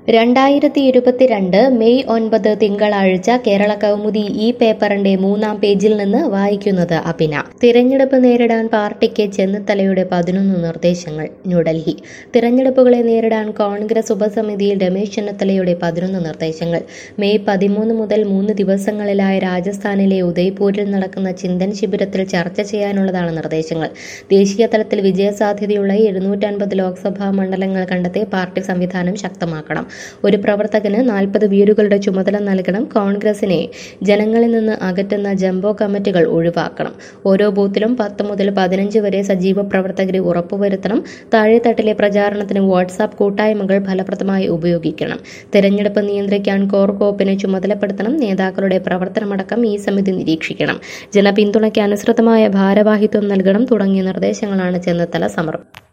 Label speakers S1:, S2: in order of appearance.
S1: രണ്ടായിരത്തി ഇരുപത്തിരണ്ട് മെയ് ഒൻപത് തിങ്കളാഴ്ച കേരള കൗമുദി ഈ പേപ്പറിന്റെ മൂന്നാം പേജിൽ നിന്ന് വായിക്കുന്നത് അഭിന തിരഞ്ഞെടുപ്പ് നേരിടാൻ പാർട്ടിക്ക് ചെന്നിത്തലയുടെ പതിനൊന്ന് നിർദ്ദേശങ്ങൾ ന്യൂഡൽഹി തിരഞ്ഞെടുപ്പുകളെ നേരിടാൻ കോൺഗ്രസ് ഉപസമിതിയിൽ രമേശ് ചെന്നിത്തലയുടെ പതിനൊന്ന് നിർദ്ദേശങ്ങൾ മെയ് പതിമൂന്ന് മുതൽ മൂന്ന് ദിവസങ്ങളിലായി രാജസ്ഥാനിലെ ഉദയ്പൂരിൽ നടക്കുന്ന ചിന്തൻ ശിബിരത്തിൽ ചർച്ച ചെയ്യാനുള്ളതാണ് നിർദ്ദേശങ്ങൾ ദേശീയ തലത്തിൽ വിജയസാധ്യതയുള്ള എഴുന്നൂറ്റൻപത് ലോക്സഭാ മണ്ഡലങ്ങൾ കണ്ടെത്തി പാർട്ടി സംവിധാനം ശക്തമാക്കണം ഒരു പ്രവർത്തകന് നാൽപ്പത് വീടുകളുടെ ചുമതല നൽകണം കോൺഗ്രസിനെ ജനങ്ങളിൽ നിന്ന് അകറ്റുന്ന ജംബോ കമ്മിറ്റികൾ ഒഴിവാക്കണം ഓരോ ബൂത്തിലും പത്ത് മുതൽ പതിനഞ്ച് വരെ സജീവ പ്രവർത്തകരെ ഉറപ്പുവരുത്തണം താഴെത്തട്ടിലെ പ്രചാരണത്തിന് വാട്സാപ്പ് കൂട്ടായ്മകൾ ഫലപ്രദമായി ഉപയോഗിക്കണം തെരഞ്ഞെടുപ്പ് നിയന്ത്രിക്കാൻ കോർ കോപ്പിനെ ചുമതലപ്പെടുത്തണം നേതാക്കളുടെ പ്രവർത്തനമടക്കം ഈ സമിതി നിരീക്ഷിക്കണം ജനപിന്തുണയ്ക്ക് അനുസൃതമായ ഭാരവാഹിത്വം നൽകണം തുടങ്ങിയ നിർദ്ദേശങ്ങളാണ് ചെന്നിത്തല സമർപ്പിച്ചത്